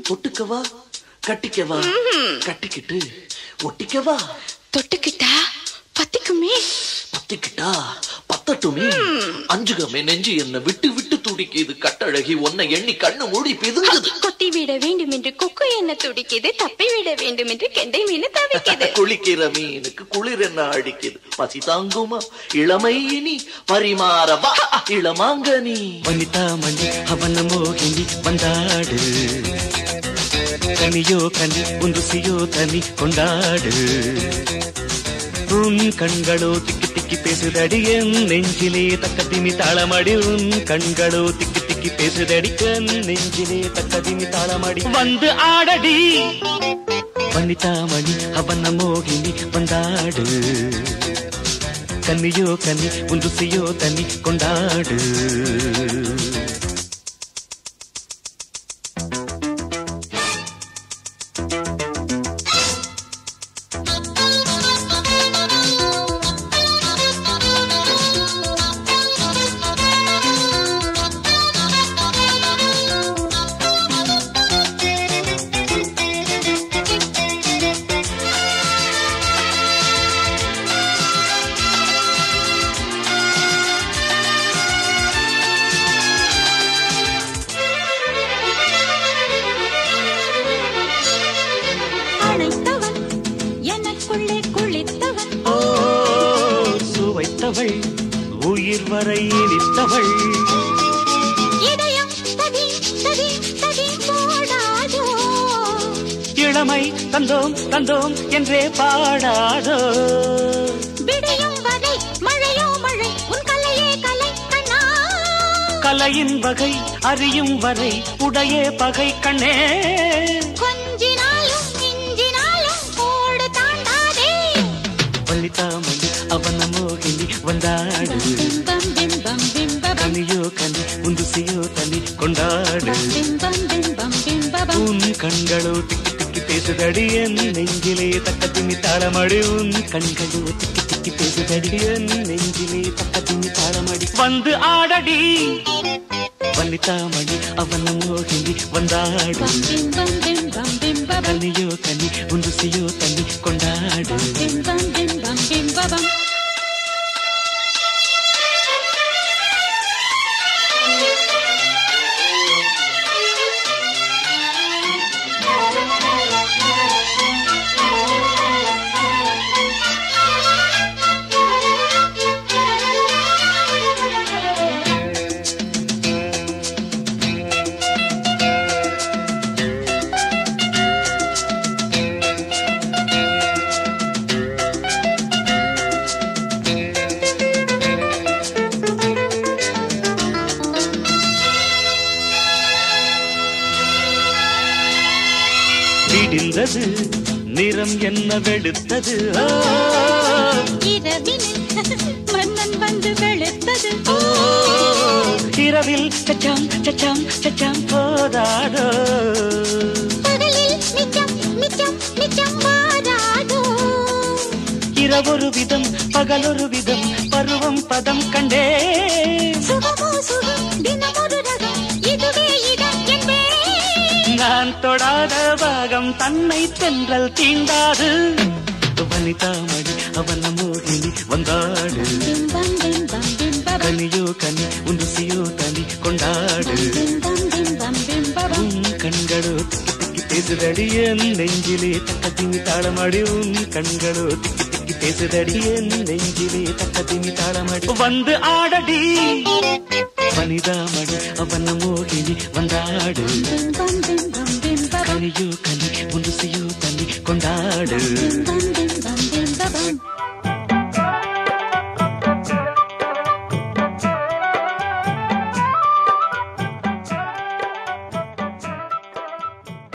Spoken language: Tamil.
தொட்டுக்கவா கட்டிக்கவா கட்டிக்கிட்டு ஒட்டிக்கவா தொட்டுக்கிட்டா பத்திக்குமே பத்திக்கிட்டா பத்தட்டுமே அஞ்சுகமே நெஞ்சு என்ன விட்டு விட்டு துடிக்குது கட்டழகி உன்னை எண்ணி கண்ணு மூடி பிதுங்குது கொத்தி விட வேண்டும் என்று கொக்கு என்ன துடிக்குது தப்பி விட வேண்டும் என்று கெண்டை மீன் தவிக்குது குளிக்கிற மீனுக்கு குளிர் என்ன அடிக்குது பசி தாங்குமா இளமை இனி பரிமாறவா இளமாங்கனி ವನಿತಾ ಮಣಿ ಅವನ ಮೋಹಿನಿ ಬಂದಾಡು ಕನಿಯೋ ಕನಿ ಒಂದು ಸಿಯೋ ತನಿ ಕೊಂಡಾಡು உன் கண்களோ திக்கி திக்கி பேசுதடி என் நெஞ்சிலே தக்க திமி தாளமடி உன் கண்களோ திக்கி திக்கி பேசுதடி என் நெஞ்சிலே தக்க திமி தாளமடி வந்து ஆடடி வனிதா மணி அவன மோகினி வந்தாடு கன்னியோ கன்னி உன் ருசியோ தனி கொண்டாடு அணைத்தவன் எனக்குள்ளே குளித்தவன் ஓ சுவைத்தவள் உயிர் வரை இனித்தவள் இதயம் தடி தடி தடி போடாதோ இளமை தந்தோம் தந்தோம் என்றே பாடாதோ விடியும் வரை மழையோ மழை உன் கலையே கலை கண்ணா கலையின் வகை அறியும் வரை உடையே பகை கண்ணே கொஞ்சினாலும் மிஞ்சினாலும் கோடு தாண்டாதே வள்ளித்தாமணி அவன மோகினி வந்தாடு பிம்பம் பிம்பம் பிம்பம் கனியோ கனி உந்துசியோ தனி கொண்டாடு பிம்பம் பிம்பம் பிம்பம் உன் கண்களோ திக்கி திக்கி பேசுதடி என் நெஞ்சிலே தக்க திமி தாளமடி உன் கண்களோ திக்கி திக்கி பேசுதடி என் நெஞ்சிலே தக்க திமி தாளமடி வந்து ஆடடி வனிதாமணி அவன மோகினி வந்தாடு பிம்பம் பிம்பம் பிம்பம் கனியோ கனி உந்துசியோ தனி கொண்டாடு பிம்பம் பிம்பம் பிம்பம் விடிந்தது நிறம் என்ன வெளுத்தது ஆ, இரவினில் மன்னன் வந்து வெளுத்தது ஓ, இரவில் சச்சாம் சச்சாம் சச்சாம் போதாதோ பகலில் நிச்சம் நிச்சம் நிச்சம் வாராதோ இரவொரு விதம் பகலொரு விதம் பருவம் பதம் கண்டே சுகமோ சுகம் தினமொரு ரகம் இதுவே இடம் என்பேன் நான் தொடாத பாகம் தன்னை தென்றல் தீண்டாது வனிதாமணி அவன மோகினி வந்தாடு பிம்பம் பிம்பம் பிம்பம் கனியோ கனி உந்துசியோ தனி கொண்டாடு பிம்பம் பிம்பம் பிம்பம் உன் கண்களோ திக்கி திக்கி பேசுதடி என் நெஞ்சிலே தக்க திமி தாளமடி உன் கண்களோ திக்கி திக்கி பேசுதடி என் நெஞ்சிலே தக்க திமி தாளமடி வந்து ஆடடி வனிதாமணி அவன மோகினி வந்தாடு பிம்பம் பிம்பம் பிம்பம் கனியோ கனி உந்துசியோ தனி கொண்டாடு பிம்பம்